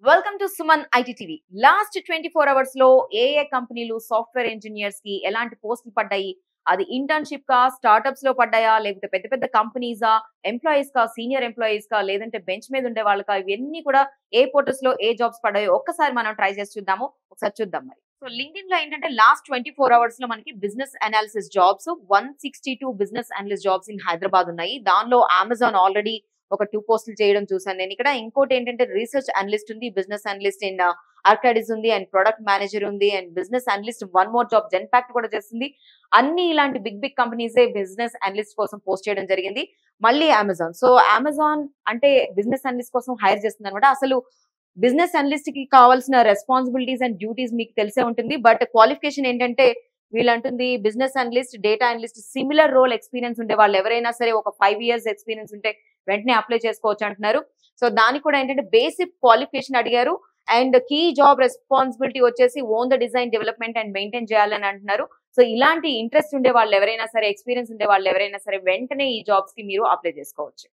welcome to Suman IT TV last twenty four hours లో ఏ ఏ కంపెనీలు సాఫ్ట్వేర్ ఇంజనీర్స్ కి ఎలాంటి పోస్టులు పడ్డాయి అది ఇంటర్న్షిప్ కా స్టార్ట్అప్స్ లో పడ్డాయా లేకపోతే పెద్ద పెద్ద కంపెనీసా ఎంప్లాయీస్ కా సీనియర్ ఎంప్లాయీస్ కా లేదంటే బెంచ్ మీద ఉండే వాళ్ళకా ఇవన్నీ కూడా ఏ పోర్టల్స్ లో ఏ జాబ్స్ పడ్డాయో ఒక్కసారి మనం ట్రై చేసి చూద్దాము ఒకసారి చూద్దాం మరి సో లింక్డ్ఇన్ లో ఏంటంటే లాస్ట్ ట్వంటీ ఫోర్ అవర్స్ లో మనకి business analysis jobs one sixty two business analyst jobs in Hyderabad ఉన్నాయి దానిలో అమెజాన్ ఆల్రెడీ ఒక టూ పోస్టులు చేయడం చూసాను నేను ఇక్కడ ఇంకోటి ఏంటంటే రీసెర్చ్ అనలిస్ట్ ఉంది బిజినెస్ అనలిస్ట్ ఇన్ ఆర్కాడిస్ ఉంది అండ్ ప్రొడక్ట్ మేనేజర్ ఉంది and business analyst one more job Genpact కూడా చేస్తుంది అన్ని ఇలాంటి బిగ్ బిగ్ కంపెనీసే బిజినెస్ అనలిస్ట్ కోసం పోస్ట్ చేయడం జరిగింది మళ్ళీ అమెజాన్ సో అమెజాన్ అంటే బిజినెస్ అనలిస్ట్ కోసం హైర్ చేస్తుంది అనమాట అసలు బిజినెస్ అనలిస్ట్ కి కావాల్సిన రెస్పాన్సిబిలిటీస్ అండ్ డ్యూటీస్ మీకు తెలిసే ఉంటుంది బట్ క్వాలిఫికేషన్ ఏంటంటే వీళ్ళంటుంది business analyst data analyst similar role experience ఉండే వాళ్ళు ఎవరైనా సరే ఒక ఫైవ్ ఇయర్స్ ఎక్స్పీరియన్స్ ఉంటే వెంటనే అప్లై చేసుకోవచ్చు అంటున్నారు సో దానికి కూడా ఏంటంటే బేసిక్ క్వాలిఫికేషన్ అడిగారు అండ్ కీ జాబ్ రెస్పాన్సిబిలిటీ వచ్చేసి own the design development and maintain చేయాలని అంటున్నారు సో ఇలాంటి ఇంట్రెస్ట్ ఉండే వాళ్ళు ఎవరైనా సరే ఎక్స్పీరియన్స్ ఉండే వాళ్ళు ఎవరైనా సరే వెంటనే ఈ జాబ్స్ కి మీరు అప్లై చేసుకోవచ్చు